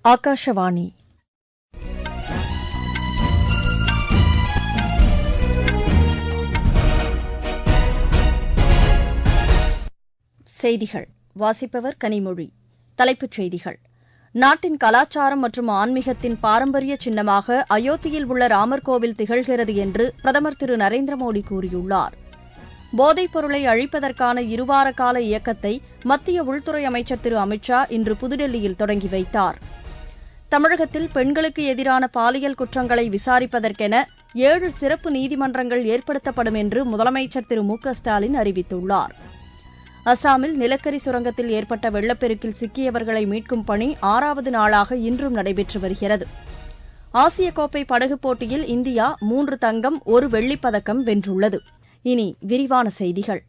ஆகாஷவாணி செய்திகள் வாசிப்பவர் கனிமொழி தலைப்புச் செய்திகள் நாட்டின் கலாச்சாரம் மற்றும் ஆன்மீகத்தின் பாரம்பரிய சின்னமாக அயோத்தியில் உள்ள ராமர் கோவில் திகழ்கிறது என்று பிரதமர் திரு நரேந்திர மோடி கூறியுள்ளார் போதைப் பொருளை அழிப்பதற்கான இருவார கால இயக்கத்தை மத்திய உள்துறை அமைச்சர் திரு அமித் ஷா இன்று புதுடெல்லியில் தொடங்கி வைத்தார் தமிழகத்தில் பெண்களுக்கு எதிரான பாலியல் குற்றங்களை விசாரிப்பதற்கென ஏழு சிறப்பு நீதிமன்றங்கள் ஏற்படுத்தப்படும் என்று முதலமைச்சர் திரு மு க ஸ்டாலின் அறிவித்துள்ளார் அசாமில் நிலக்கரி சுரங்கத்தில் ஏற்பட்ட வெள்ளப்பெருக்கில் சிக்கியவர்களை மீட்கும் பணி ஆறாவது நாளாக இன்றும் நடைபெற்று வருகிறது ஆசிய கோப்பை படகுப் போட்டியில் இந்தியா மூன்று தங்கம் ஒரு வெள்ளிப் பதக்கம் வென்றுள்ளது இனி விரிவான செய்திகள்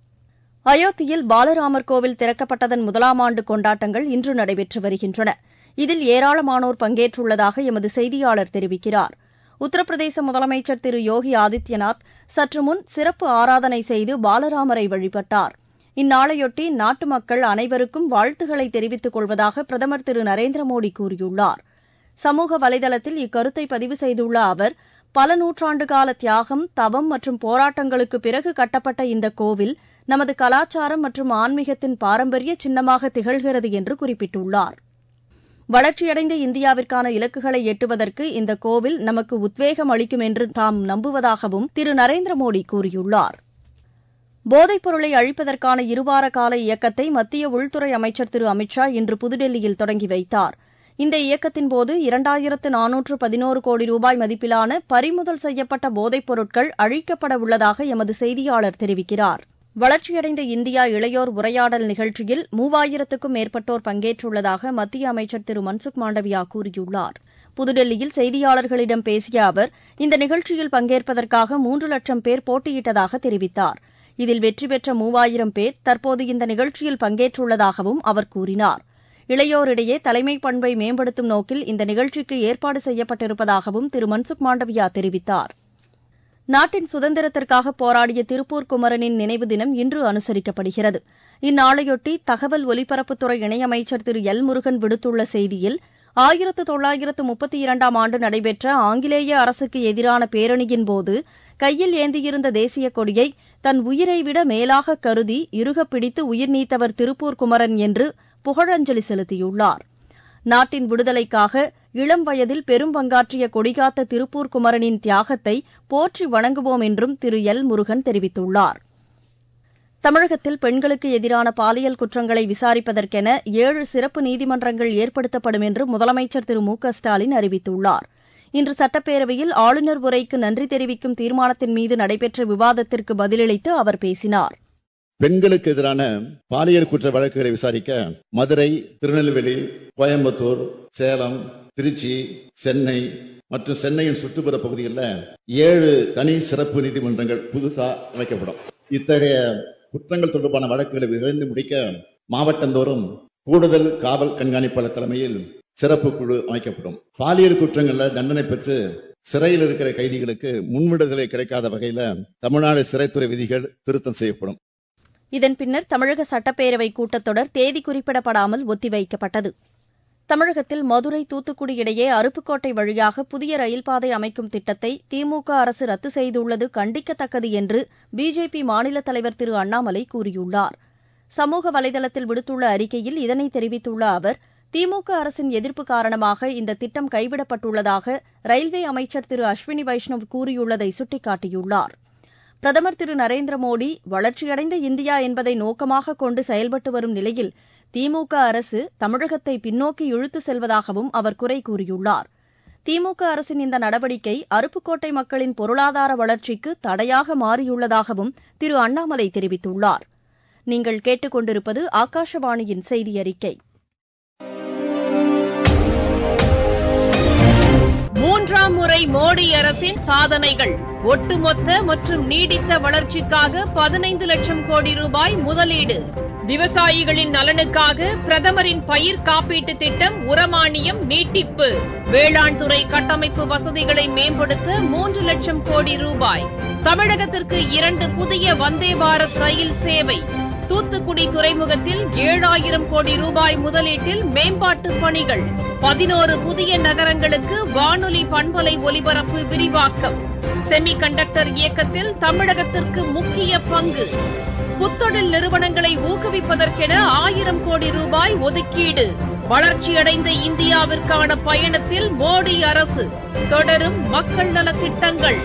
அயோத்தியில் பாலராமர் கோவில் திறக்கப்பட்டதன் முதலாம் ஆண்டு கொண்டாட்டங்கள் இன்று நடைபெற்று வருகின்றன இதில் ஏராளமானோர் பங்கேற்றுள்ளதாக எமது செய்தியாளர் தெரிவிக்கிறார் உத்தரப்பிரதேச முதலமைச்சர் திரு யோகி ஆதித்யநாத் சற்று முன் சிறப்பு ஆராதனை செய்து பாலராமரை வழிபட்டார் இந்நாளையொட்டி நாட்டு மக்கள் அனைவருக்கும் வாழ்த்துக்களை தெரிவித்துக் கொள்வதாக பிரதமர் திரு நரேந்திர மோடி கூறியுள்ளார் சமூக வலைதளத்தில் இக்கருத்தை பதிவு செய்துள்ள அவர் பல நூற்றாண்டு கால தியாகம் தவம் மற்றும் போராட்டங்களுக்கு பிறகு கட்டப்பட்ட இந்த கோவில் நமது கலாச்சாரம் மற்றும் ஆன்மீகத்தின் பாரம்பரிய சின்னமாக திகழ்கிறது என்று குறிப்பிட்டுள்ளார் வளர்ச்சியடைந்த இந்தியாவிற்கான இலக்குகளை எட்டுவதற்கு இந்த கோவில் நமக்கு உத்வேகம் அளிக்கும் என்று தாம் நம்புவதாகவும் திரு நரேந்திர மோடி கூறியுள்ளார் போதைப் பொருளை அழிப்பதற்கான இருவார கால இயக்கத்தை மத்திய உள்துறை அமைச்சர் திரு அமித் ஷா இன்று புதுடெல்லியில் தொடங்கி வைத்தார் இந்த இயக்கத்தின்போது இரண்டாயிரத்து நானூற்று பதினோரு கோடி ரூபாய் மதிப்பிலான பறிமுதல் செய்யப்பட்ட போதைப் பொருட்கள் அழிக்கப்பட உள்ளதாக எமது செய்தியாளர் தெரிவிக்கிறார் வளர்ச்சியடைந்த இந்தியா இளையோர் உரையாடல் நிகழ்ச்சியில் மூவாயிரத்துக்கும் மேற்பட்டோர் பங்கேற்றுள்ளதாக மத்திய அமைச்சர் திரு மன்சுக் மாண்டவியா கூறியுள்ளார் புதுடெல்லியில் செய்தியாளர்களிடம் பேசிய அவர் இந்த நிகழ்ச்சியில் பங்கேற்பதற்காக மூன்று லட்சம் பேர் போட்டியிட்டதாக தெரிவித்தார் இதில் வெற்றி பெற்ற மூவாயிரம் பேர் தற்போது இந்த நிகழ்ச்சியில் பங்கேற்றுள்ளதாகவும் அவர் கூறினார் இளையோரிடையே தலைமைப் பண்பை மேம்படுத்தும் நோக்கில் இந்த நிகழ்ச்சிக்கு ஏற்பாடு செய்யப்பட்டிருப்பதாகவும் திரு மன்சுக் மாண்டவியா தெரிவித்தார் நாட்டின் சுதந்திரத்திற்காக போராடிய திருப்பூர் குமரனின் நினைவு தினம் இன்று அனுசரிக்கப்படுகிறது இந்நாளையொட்டி தகவல் ஒலிபரப்புத்துறை இணையமைச்சர் திரு எல் முருகன் விடுத்துள்ள செய்தியில் ஆயிரத்து தொள்ளாயிரத்து முப்பத்தி இரண்டாம் ஆண்டு நடைபெற்ற ஆங்கிலேய அரசுக்கு எதிரான பேரணியின்போது கையில் ஏந்தியிருந்த தேசிய கொடியை தன் உயிரை விட மேலாக கருதி இறுகப் பிடித்து உயிர் நீத்தவர் திருப்பூர் குமரன் என்று புகழஞ்சலி செலுத்தியுள்ளார் நாட்டின் விடுதலைக்காக இளம் வயதில் பெரும் பங்காற்றிய கொடிகாத்த திருப்பூர் குமரனின் தியாகத்தை போற்றி வணங்குவோம் என்றும் திரு எல் முருகன் தெரிவித்துள்ளார் தமிழகத்தில் பெண்களுக்கு எதிரான பாலியல் குற்றங்களை விசாரிப்பதற்கென ஏழு சிறப்பு நீதிமன்றங்கள் ஏற்படுத்தப்படும் என்று முதலமைச்சர் திரு மு க ஸ்டாலின் அறிவித்துள்ளார் இன்று சட்டப்பேரவையில் ஆளுநர் உரைக்கு நன்றி தெரிவிக்கும் தீர்மானத்தின் மீது நடைபெற்ற விவாதத்திற்கு பதிலளித்து அவர் பேசினார் பெண்களுக்கு எதிரான பாலியல் குற்ற வழக்குகளை விசாரிக்க மதுரை திருநெல்வேலி கோயம்புத்தூர் சேலம் திருச்சி சென்னை மற்றும் சென்னையின் சுற்றுப்புற பகுதிகளில் ஏழு தனி சிறப்பு நீதிமன்றங்கள் புதுசா அமைக்கப்படும் இத்தகைய குற்றங்கள் தொடர்பான வழக்குகளை விரைந்து முடிக்க மாவட்டந்தோறும் கூடுதல் காவல் கண்காணிப்பாளர் தலைமையில் சிறப்பு குழு அமைக்கப்படும் பாலியல் குற்றங்கள்ல தண்டனை பெற்று சிறையில் இருக்கிற கைதிகளுக்கு முன்விடுதலை கிடைக்காத வகையில தமிழ்நாடு சிறைத்துறை விதிகள் திருத்தம் செய்யப்படும் இதன் பின்னர் தமிழக சட்டப்பேரவை கூட்டத்தொடர் தேதி குறிப்பிடப்படாமல் ஒத்திவைக்கப்பட்டது தமிழகத்தில் மதுரை தூத்துக்குடி இடையே அருப்புக்கோட்டை வழியாக புதிய ரயில் பாதை அமைக்கும் திட்டத்தை திமுக அரசு ரத்து செய்துள்ளது கண்டிக்கத்தக்கது என்று பிஜேபி மாநில தலைவர் திரு அண்ணாமலை கூறியுள்ளார் சமூக வலைதளத்தில் விடுத்துள்ள அறிக்கையில் இதனை தெரிவித்துள்ள அவர் திமுக அரசின் எதிர்ப்பு காரணமாக இந்த திட்டம் கைவிடப்பட்டுள்ளதாக ரயில்வே அமைச்சர் திரு அஸ்வினி வைஷ்ணவ் கூறியுள்ளதை சுட்டிக்காட்டியுள்ளார் பிரதமர் திரு நரேந்திர மோடி வளர்ச்சியடைந்த இந்தியா என்பதை நோக்கமாக கொண்டு செயல்பட்டு வரும் நிலையில் திமுக அரசு தமிழகத்தை பின்னோக்கி இழுத்து செல்வதாகவும் அவர் குறை கூறியுள்ளார் திமுக அரசின் இந்த நடவடிக்கை அருப்புக்கோட்டை மக்களின் பொருளாதார வளர்ச்சிக்கு தடையாக மாறியுள்ளதாகவும் திரு அண்ணாமலை தெரிவித்துள்ளார் நீங்கள் கேட்டுக்கொண்டிருப்பது ஆகாஷவாணியின் செய்தி அறிக்கை மூன்றாம் முறை மோடி அரசின் சாதனைகள் ஒட்டுமொத்த மற்றும் நீடித்த வளர்ச்சிக்காக பதினைந்து லட்சம் கோடி ரூபாய் முதலீடு விவசாயிகளின் நலனுக்காக பிரதமரின் பயிர் காப்பீட்டு திட்டம் உரமானியம் நீட்டிப்பு வேளாண் துறை கட்டமைப்பு வசதிகளை மேம்படுத்த மூன்று லட்சம் கோடி ரூபாய் தமிழகத்திற்கு இரண்டு புதிய வந்தே பாரத் ரயில் சேவை தூத்துக்குடி துறைமுகத்தில் ஏழாயிரம் கோடி ரூபாய் முதலீட்டில் மேம்பாட்டு பணிகள் பதினோரு புதிய நகரங்களுக்கு வானொலி பண்பலை ஒலிபரப்பு விரிவாக்கம் செமி கண்டக்டர் இயக்கத்தில் தமிழகத்திற்கு முக்கிய பங்கு புத்தொழில் நிறுவனங்களை ஊக்குவிப்பதற்கென ஆயிரம் கோடி ரூபாய் ஒதுக்கீடு வளர்ச்சியடைந்த இந்தியாவிற்கான பயணத்தில் மோடி அரசு தொடரும் மக்கள் நலத்திட்டங்கள்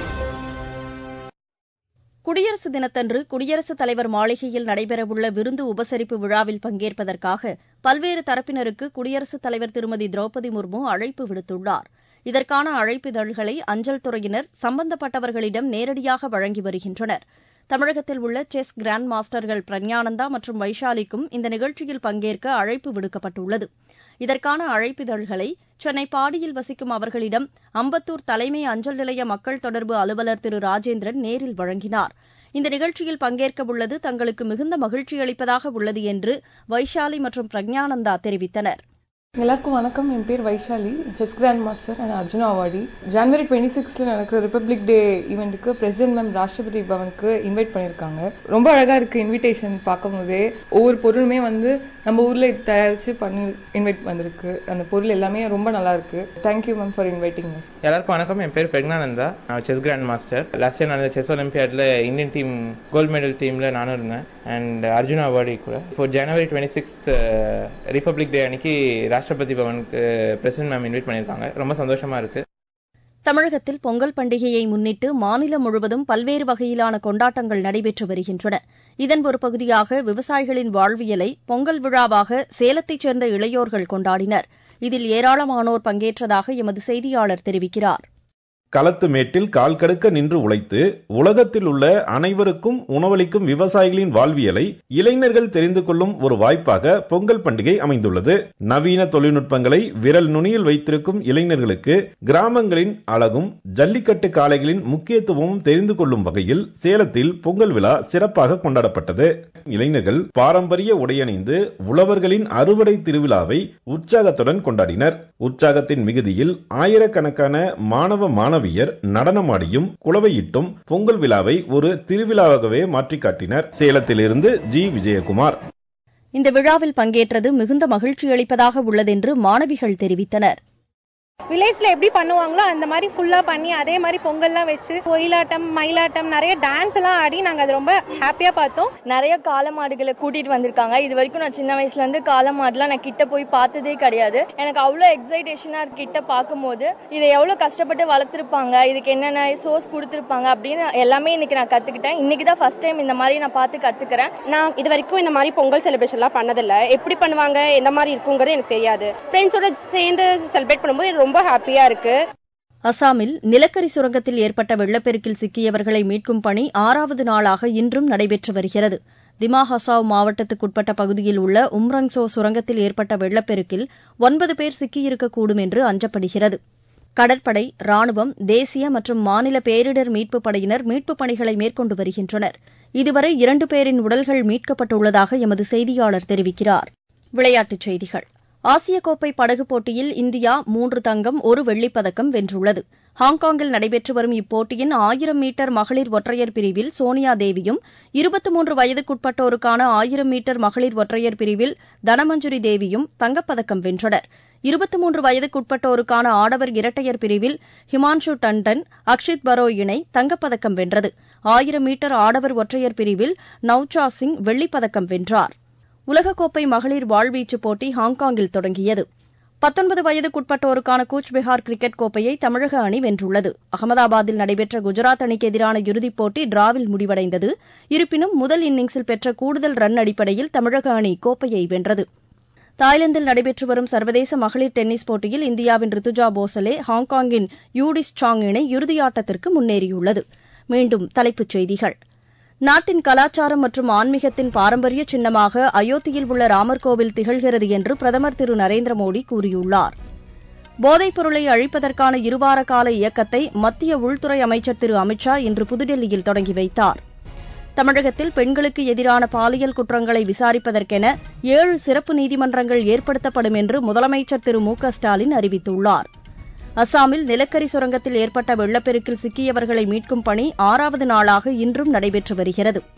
குடியரசு தினத்தன்று குடியரசுத் தலைவர் மாளிகையில் நடைபெறவுள்ள விருந்து உபசரிப்பு விழாவில் பங்கேற்பதற்காக பல்வேறு தரப்பினருக்கு குடியரசுத் தலைவர் திருமதி திரௌபதி முர்மு அழைப்பு விடுத்துள்ளார் இதற்கான அழைப்பிதழ்களை அஞ்சல் துறையினர் சம்பந்தப்பட்டவர்களிடம் நேரடியாக வழங்கி வருகின்றனர் தமிழகத்தில் உள்ள செஸ் கிராண்ட் மாஸ்டர்கள் பிரக்ஞானந்தா மற்றும் வைஷாலிக்கும் இந்த நிகழ்ச்சியில் பங்கேற்க அழைப்பு விடுக்கப்பட்டுள்ளது இதற்கான அழைப்பிதழ்களை சென்னை பாடியில் வசிக்கும் அவர்களிடம் அம்பத்தூர் தலைமை அஞ்சல் நிலைய மக்கள் தொடர்பு அலுவலர் திரு ராஜேந்திரன் நேரில் வழங்கினார் இந்த நிகழ்ச்சியில் பங்கேற்கவுள்ளது தங்களுக்கு மிகுந்த மகிழ்ச்சியளிப்பதாக உள்ளது என்று வைஷாலி மற்றும் பிரக்ஞானந்தா தெரிவித்தனர் எல்லாருக்கும் வணக்கம் என் பேர் Vaishali chess grandmaster and Arjuna awardee January twenty சிக்ஸ்ல நடக்கிற ரிப்பப்ளிக் டே ஈவெண்ட்டுக்கு பிரசிடென்ட் மேம் ராஷ்டிரபதி பவனுக்கு இன்வைட் பண்ணியிருக்காங்க ரொம்ப அழகா இருக்கு இன்விடேஷன் பார்க்கும் போதே ஒவ்வொரு பொருளுமே வந்து நம்ம ஊர்ல தயாரிச்சு பண்ணி இன்வைட் வந்திருக்கு அந்த பொருள் எல்லாமே ரொம்ப நல்லா இருக்கு thank you ma'am for inviting miss எல்லாருக்கும் வணக்கம் என் பேர் பிரக்னானந்தா நான் chess grandmaster last year நடந்த செஸ் ஒலிம்பியாட்ல இந்தியன் டீம் கோல்ட் மெடல் டீம்ல நானும் இருந்தேன் அண்ட் அர்ஜுனா அவார்டி கூட இப்போ January twenty sixth republic day அன்னைக்கு ராஷ்டிரபதி பவனுக்கு பிரசிடென்ட் மேம் இன்வைட் பண்ணியிருக்காங்க ரொம்ப சந்தோஷமா இருக்கு தமிழகத்தில் பொங்கல் பண்டிகையை முன்னிட்டு மாநிலம் முழுவதும் பல்வேறு வகையிலான கொண்டாட்டங்கள் நடைபெற்று வருகின்றன இதன் ஒரு பகுதியாக விவசாயிகளின் வாழ்வியலை பொங்கல் விழாவாக சேலத்தைச் சேர்ந்த இளையோர்கள் கொண்டாடினர் இதில் ஏராளமானோர் பங்கேற்றதாக எமது செய்தியாளர் தெரிவிக்கிறார் களத்து மேட்டில் கால் கடுக்க நின்று உழைத்து உலகத்தில் உள்ள அனைவருக்கும் உணவளிக்கும் விவசாயிகளின் வாழ்வியலை இளைஞர்கள் தெரிந்து கொள்ளும் ஒரு வாய்ப்பாக பொங்கல் பண்டிகை அமைந்துள்ளது நவீன தொழில்நுட்பங்களை விரல் நுனியில் வைத்திருக்கும் இளைஞர்களுக்கு கிராமங்களின் அழகும் ஜல்லிக்கட்டு காளைகளின் முக்கியத்துவமும் தெரிந்து கொள்ளும் வகையில் சேலத்தில் பொங்கல் விழா சிறப்பாக கொண்டாடப்பட்டது இளைஞர்கள் பாரம்பரிய உடையணிந்து உழவர்களின் அறுவடை திருவிழாவை உற்சாகத்துடன் கொண்டாடினர் உற்சாகத்தின் மிகுதியில் ஆயிரக்கணக்கான மாணவ மாணவியர் நடனமாடியும் குளவையிட்டும் பொங்கல் விழாவை ஒரு திருவிழாவாகவே மாற்றிக் காட்டினர் சேலத்திலிருந்து ஜி விஜயகுமார் இந்த விழாவில் பங்கேற்றது மிகுந்த மகிழ்ச்சியளிப்பதாக உள்ளதென்று மாணவிகள் தெரிவித்தனர் வில்லேஜ்ல எப்படி பண்ணுவாங்களோ அந்த மாதிரி ஃபுல்லா பண்ணி அதே மாதிரி பொங்கல்லாம் வச்சு ஒயிலாட்டம் மயிலாட்டம் நிறைய டான்ஸ் எல்லாம் ஆடி நாங்க அது ரொம்ப ஹாப்பியா பார்த்தோம் நிறைய காளை மாடுகளை கூட்டிட்டு வந்திருக்காங்க இது வரைக்கும் நான் சின்ன வயசுல இருந்து காளை மாடுலாம் நான் கிட்ட போய் பார்த்ததே கிடையாது எனக்கு அவ்வளோ எக்ஸைட்டேஷனா இருக்கு கிட்ட பார்க்கும்போது இதை எவ்வளவு கஷ்டப்பட்டு வளர்த்துருப்பாங்க இதுக்கு என்னென்ன சோர்ஸ் கொடுத்துருப்பாங்க அப்படின்னு எல்லாமே இன்னைக்கு நான் கத்துக்கிட்டேன் இன்னைக்கு தான் ஃபர்ஸ்ட் டைம் இந்த மாதிரி நான் பார்த்து கத்துக்கிறேன் நான் இது வரைக்கும் இந்த மாதிரி பொங்கல் செலிப்ரேஷன்லாம் பண்ணதில்ல எப்படி பண்ணுவாங்க எந்த மாதிரி இருக்குங்கிறது எனக்கு தெரியாது ஃப்ரெண்ட்ஸோட சேர்ந்து செலிப்ரேட் பண்ணும்போது எனக்கு ரொம்ப ஹாப்பியா இருக்கு அசாமில் நிலக்கரி சுரங்கத்தில் ஏற்பட்ட வெள்ளப்பெருக்கில் சிக்கியவர்களை மீட்கும் பணி ஆறாவது நாளாக இன்றும் நடைபெற்று வருகிறது திமா ஹசாவ் மாவட்டத்துக்குட்பட்ட பகுதியில் உள்ள உம்ரங்சோ சுரங்கத்தில் ஏற்பட்ட வெள்ளப்பெருக்கில் ஒன்பது பேர் சிக்கியிருக்கக்கூடும் என்று அஞ்சப்படுகிறது கடற்படை ராணுவம் தேசிய மற்றும் மாநில பேரிடர் மீட்புப் படையினர் மீட்புப் பணிகளை மேற்கொண்டு வருகின்றனர் இதுவரை இரண்டு பேரின் உடல்கள் மீட்கப்பட்டுள்ளதாக எமது செய்தியாளர் தெரிவிக்கிறார் விளையாட்டுச் செய்திகள் ஆசிய கோப்பை படகு போட்டியில் இந்தியா மூன்று தங்கம் ஒரு வெள்ளிப் பதக்கம் வென்றுள்ளது ஹாங்காங்கில் நடைபெற்று வரும் இப்போட்டியின் ஆயிரம் மீட்டர் மகளிர் ஒற்றையர் பிரிவில் சோனியா தேவியும் இருபத்தி மூன்று வயதுக்குட்பட்டோருக்கான ஆயிரம் மீட்டர் மகளிர் ஒற்றையர் பிரிவில் தனமஞ்சுரி தேவியும் தங்கப்பதக்கம் வென்றனர் இருபத்தி மூன்று வயதுக்குட்பட்டோருக்கான ஆடவர் இரட்டையர் பிரிவில் ஹிமான்ஷு டண்டன் அக்ஷித் பரோ இணை தங்கப்பதக்கம் வென்றது ஆயிரம் மீட்டர் ஆடவர் ஒற்றையர் பிரிவில் நவ்சா சிங் வெள்ளிப்பதக்கம் வென்றார் உலகக்கோப்பை மகளிர் வாழ்வீச்சுப் போட்டி ஹாங்காங்கில் தொடங்கியது பத்தொன்பது வயதுக்குட்பட்டோருக்கான கூச்பெஹார் கிரிக்கெட் கோப்பையை தமிழக அணி வென்றுள்ளது அகமதாபாத்தில் நடைபெற்ற குஜராத் அணிக்கு எதிரான இறுதிப் போட்டி டிராவில் முடிவடைந்தது இருப்பினும் முதல் இன்னிங்ஸில் பெற்ற கூடுதல் ரன் அடிப்படையில் தமிழக அணி கோப்பையை வென்றது தாய்லாந்தில் நடைபெற்று வரும் சர்வதேச மகளிர் டென்னிஸ் போட்டியில் இந்தியாவின் ரித்துஜா போசலே ஹாங்காங்கின் யூடிஸ் சாங் இணை இறுதியாட்டத்திற்கு முன்னேறியுள்ளது மீண்டும் தலைப்புச் செய்திகள் நாட்டின் கலாச்சாரம் மற்றும் ஆன்மீகத்தின் பாரம்பரிய சின்னமாக அயோத்தியில் உள்ள ராமர் கோவில் திகழ்கிறது என்று பிரதமர் திரு நரேந்திர மோடி கூறியுள்ளார் போதைப் பொருளை அழிப்பதற்கான இருவார கால இயக்கத்தை மத்திய உள்துறை அமைச்சர் திரு அமித் ஷா இன்று புதுடெல்லியில் தொடங்கி வைத்தார் தமிழகத்தில் பெண்களுக்கு எதிரான பாலியல் குற்றங்களை விசாரிப்பதற்கென ஏழு சிறப்பு நீதிமன்றங்கள் ஏற்படுத்தப்படும் என்று முதலமைச்சர் திரு மு க ஸ்டாலின் அறிவித்துள்ளார் அசாமில் நிலக்கரி சுரங்கத்தில் ஏற்பட்ட வெள்ளப்பெருக்கில் சிக்கியவர்களை மீட்கும் பணி ஆறாவது நாளாக இன்றும் நடைபெற்று வருகிறது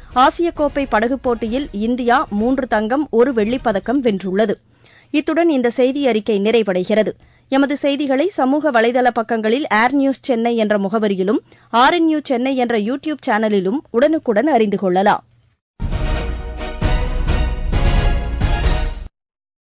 ஆசிய கோப்பை படகுப் போட்டியில் இந்தியா மூன்று தங்கம் ஒரு வெள்ளிப் பதக்கம் வென்றுள்ளது இத்துடன் இந்த செய்தி அறிக்கை நிறைவடைகிறது எமது செய்திகளை சமூக வலைதள பக்கங்களில் ஏர் நியூஸ் சென்னை என்ற முகவரியிலும் ஆர் என் சென்னை என்ற யூ டியூப் சேனலிலும் உடனுக்குடன் அறிந்து கொள்ளலாம்